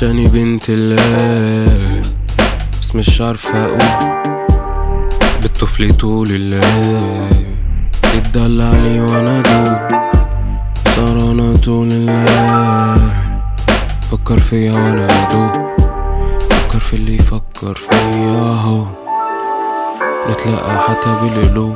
وحشاني بنت الله بس مش عارفة اقول بالطفل طول الليل تدلعني وانا دوب سهرانة طول الليل فكر فيا وانا ادوب فكر في اللي يفكر فيا اهو نتلاقى حتى بالقلوب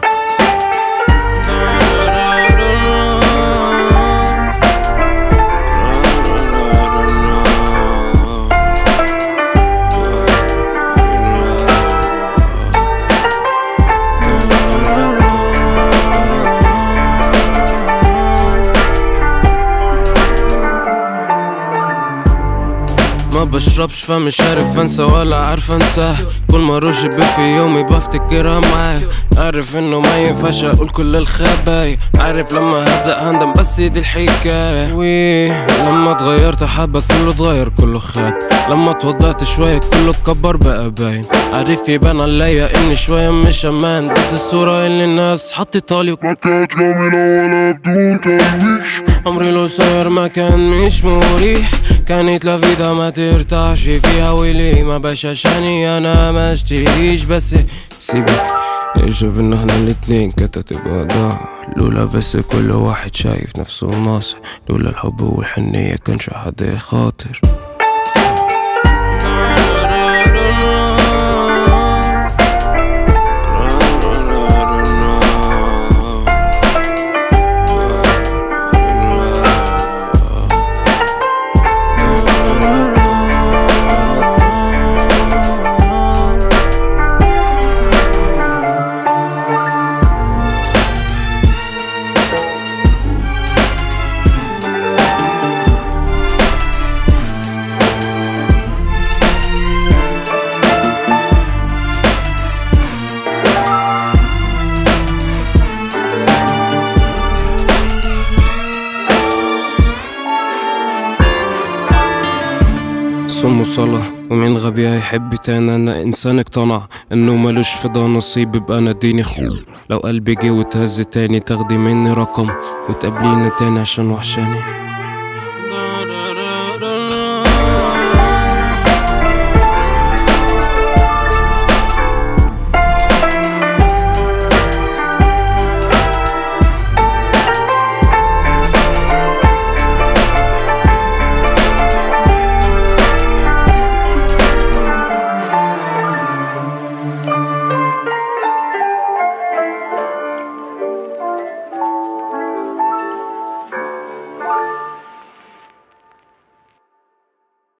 ما بشربش فمش عارف انسى ولا عارف انساه كل ما اروح جيب في يومي بفتكرها معاه عارف انه ما ينفعش اقول كل الخبايا عارف لما هبدا هندم بس دي الحكايه وي لما اتغيرت حبك كله اتغير كله خاب لما اتوضعت شويه كله اتكبر بقى باين عارف يبان عليا اني شويه مش امان بس الصوره اللي الناس حطيتها لي ما كانت جميلة ولا بدون تلويش عمري لو سهر ما كان مش مريح كانت لا فيدا ما ترتاحش فيها ويلي ما باش عشاني انا ما اشتريش بس سيبك نشوف ان احنا الاتنين كانت هتبقى ضاع لولا بس كل واحد شايف نفسه ناصح لولا الحب والحنية كانش حد خاطر صم وصلاة ومين غبي هيحب تاني انا انسان اقتنع انه ملوش في ده نصيب يبقى انا اديني خو لو قلبي جه وتهز تاني تاخدي مني رقم وتقابلينا تاني عشان وحشاني